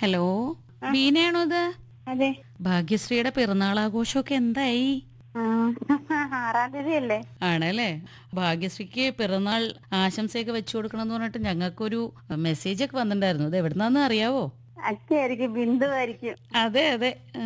Hello ബീനയാണോ ഇത് അതെ ഭാഗ്യശ്രീയുടെ പിറന്നാൾ ആഘോഷമൊക്കെ എന്തായി ആ, ആറാം തീയതി അല്ലേ ആണല്ലേ ഭാഗ്യശ്രീക്ക് പിറന്നാൾ ആശംസയൊക്കെ വെച്ചു കൊടുക്കണം എന്ന് പറഞ്ഞിട്ട് ഞങ്ങൾക്കൊരു മെസ്സേജ് ഒക്കെ വന്നിട്ടുണ്ടായിരുന്നു അത് എവിടുന്നാന്ന് അറിയാവോ അച്ഛയായിരിക്കും ബിന്ദു ആയിരിക്കും അതെ അതെ ആ,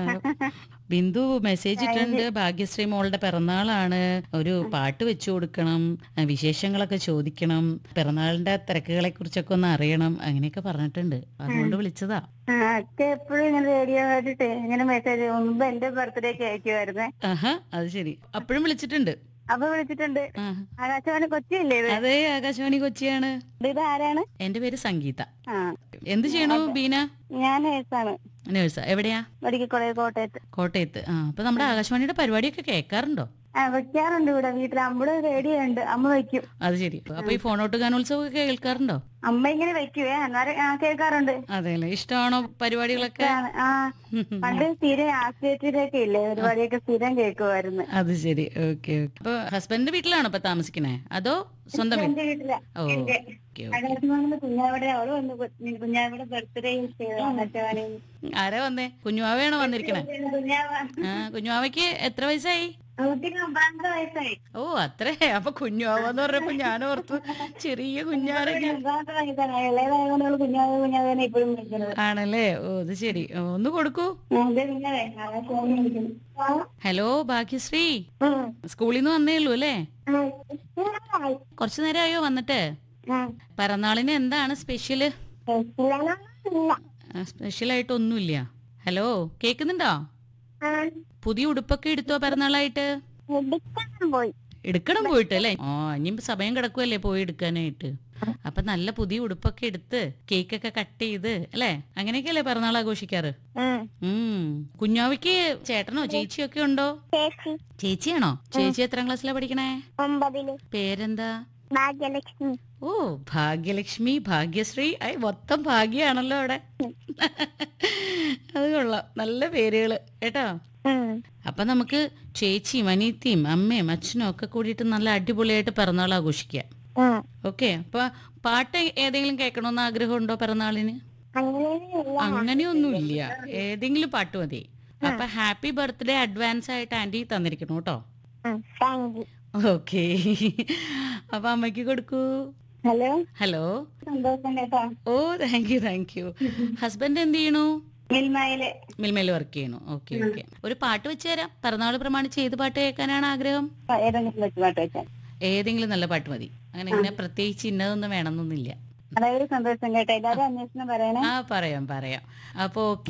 ബിന്ദു മെസ്സേജ് ഇട്ടിട്ടുണ്ട് ഭാഗ്യശ്രീ മോളുടെ പിറന്നാളാണ് ഒരു പാട്ട് വെച്ചു കൊടുക്കണം ആ, വിശേഷങ്ങളൊക്കെ ചോദിക്കണം പിറന്നാളിന്റെ തിരക്കുകളെ കുറിച്ചൊക്കെ ഒന്ന് അറിയണം അങ്ങനെയൊക്കെ പറഞ്ഞിട്ടുണ്ട് അതുകൊണ്ട് വിളിച്ചതാ അച്ഛ എപ്പോഴും ഇങ്ങനെ റേഡിയോ കേട്ടിട്ട് ഇങ്ങനെ മെസ്സേജ് മുമ്പ് എന്റെ ബർത്ത്ഡേക്ക് അയക്കുമായിരുന്നേ ആഹാ അത് ശരി അപ്പോഴും വിളിച്ചിട്ടുണ്ട് അപ്പൊ വിളിച്ചിട്ടുണ്ട് ആ, ആകാശവാണി കൊച്ചിയല്ലേ ഇത് അതെ ആകാശവാണി കൊച്ചിയാണ് ഇത് ആരാണ് എന്റെ പേര് സംഗീത ആ എന്ത് ചെയ്യണു ബീന ഞാൻ നേഴ്സാണ് നേഴ്സാ എവിടെയാ മെഡിക്കൽ കോളേജ് കോട്ടയത്ത് കോട്ടയത്ത് ആ അപ്പൊ നമ്മുടെ ആകാശവാണിയുടെ പരിപാടിയൊക്കെ കേൾക്കാറുണ്ടോ ആ വെക്കാറുണ്ട് ഇവിടെ വീട്ടിൽ അമ്മയുടെ റേഡിയോ ഉണ്ട് അമ്മ വെക്കും അത് ശരി അപ്പൊ ഈ ഫോണോട്ട് ഗാനോത്സവം ഒക്കെ കേൾക്കാറുണ്ടോ അമ്മ ഇങ്ങനെ വെക്കുവേ അന്നേരം ആ കേൾക്കാറുണ്ട് അതെല്ലേ ഇഷ്ടമാണോ പരിപാടികളൊക്കെ ആണ്. ആ പണ്ട് സ്ഥിരം ആശ്രയത്തിലൊക്കെ ഇല്ലേ പരിപാടിയൊക്കെ സ്ഥിരം കേൾക്കുമായിരുന്നു അത് ശരി ഓക്കെ ഓക്കെ അപ്പൊ ഹസ്ബൻഡിന്റെ വീട്ടിലാണോ ഇപ്പൊ താമസിക്കണേ അതോ സ്വന്തം വീട്ടിൽ എന്റെ വീട്ടില ഓ എന്റെ ഓക്കെ ആകാശവാണിന്ന് കുഞ്ഞാവിടെ അവള് വന്ന് കു- കുഞ്ഞാവിടെ ബർത്ത്ഡേ ആകാശവാണി ആരാ വന്നേ കുഞ്ഞുമാവയാണോ വന്നിരിക്കണേ കുഞ്ഞാവ ആ കുഞ്ഞുമാവയ്ക്ക് എത്ര വയസ്സായി അവർക്ക് ഒമ്പതാമത്തെ വയസ്സായി ഓ അത്രേ അപ്പൊ കുഞ്ഞുമാവെന്ന് പറഞ്ഞപ്പോ ഞാൻ ഓർത്തു ചെറിയ കുഞ്ഞാരൊക്കെ ഒമ്പതാമത്തെ വയസ്സാണ് ഇളയതായതുകൊണ്ട് അവള് കുഞ്ഞാവ കുഞ്ഞാവനെ ഇപ്പോഴും വിളിക്കുന്നത് ആണല്ലേ ഓ അത് ശരി ഓ, ഒന്ന് കൊടുക്കൂ അതെ പിന്നെ ആകാശവാണി വിളിക്കുന്നു ആ, ഹലോ ഭാഗ്യശ്രീ ഉം. സ്കൂളിൽ നിന്ന് വന്നേ ഉള്ളൂ അല്ലേ ആ, കുറച്ചു നേരമായോ വന്നിട്ട് ആ. പിറന്നാളിന് എന്താണ് സ്പെഷ്യല് ഇല്ല. സ്പെഷ്യൽ ആയിട്ട് ഒന്നുമില്ല ഹലോ കേക്കുന്നുണ്ടോ ആ, പുതിയ ഉടുപ്പൊക്കെ എടുത്തോ പിറന്നാളായിട്ട് എടുക്കാൻ പോയി എടുക്കണം പോയിട്ട് അല്ലേ ആ ഇനി സമയം കിടക്കുമല്ലേ പോയി എടുക്കാനായിട്ട് അപ്പൊ നല്ല പുതിയ ഉടുപ്പൊക്കെ എടുത്ത് കേക്കൊക്കെ കട്ട് ചെയ്ത് അല്ലേ അങ്ങനെയൊക്കെയല്ലേ പിറന്നാൾ ആഘോഷിക്കാറ് ഉം. ഉം കുഞ്ഞാവയ്ക്ക് ചേട്ടനോ ചേച്ചിയോ ഒക്കെ ഉണ്ടോ ചേച്ചി ചേച്ചിയാണോ ചേച്ചി എത്രാം ക്ലാസ്സിലാ പഠിക്കണേ ഒമ്പതില് പേരെന്താ ഭാഗ്യലക്ഷ്മി ഓ ഭാഗ്യലക്ഷ്മി ഭാഗ്യശ്രീ ഐ മൊത്തം ഭാഗ്യാണല്ലോ അവിടെ അത് കൊള്ളാം നല്ല പേരുകള് കേട്ടോ ഉം. അപ്പൊ നമുക്ക് ചേച്ചിയും അനീത്തിയും അമ്മയും അച്ഛനും ഒക്കെ കൂടിയിട്ട് നല്ല അടിപൊളിയായിട്ട് പിറന്നാൾ ആഘോഷിക്കാം ഉം. ഓക്കെ അപ്പൊ പാട്ട് ഏതെങ്കിലും കേൾക്കണമെന്ന് ആഗ്രഹമുണ്ടോ പിറന്നാളിന് അങ്ങനെയൊന്നുമില്ല. അങ്ങനെയൊന്നുമില്ല ഏതെങ്കിലും പാട്ട് മതി അപ്പൊ ഹാപ്പി ബർത്ത്ഡേ അഡ്വാൻസ് ആയിട്ട് ആന്റി തന്നിരിക്കണം കേട്ടോ ഉം. Thank you. ഓക്കെ അപ്പൊ അമ്മയ്ക്ക് കൊടുക്കൂ ഹലോ ഹലോ സന്തോഷം കേട്ടോ ഓ thank you thank you husband എന്ത് ചെയ്യണു മിൽമയില് മിൽമയിൽ വർക്ക് ചെയ്യണു ഓക്കെ ഓക്കെ ഒരു പാട്ട് വെച്ച് തരാം പിറന്നാൾ പ്രമാണിച്ച് ഏത് പാട്ട് കേൾക്കാനാണ് ആഗ്രഹം ഏതെങ്കിലും വെച്ച് പാട്ട് വെച്ചാൽ ഏതെങ്കിലും നല്ല പാട്ട് മതി അങ്ങനെ ഇങ്ങനെ പ്രത്യേകിച്ച് ഇന്നതൊന്നും വേണമെന്നൊന്നുമില്ല അതായത് സന്തോഷം കേട്ടോ എല്ലാരും അന്വേഷണം പറയണേ ആ പറയാം പറയാം അപ്പൊ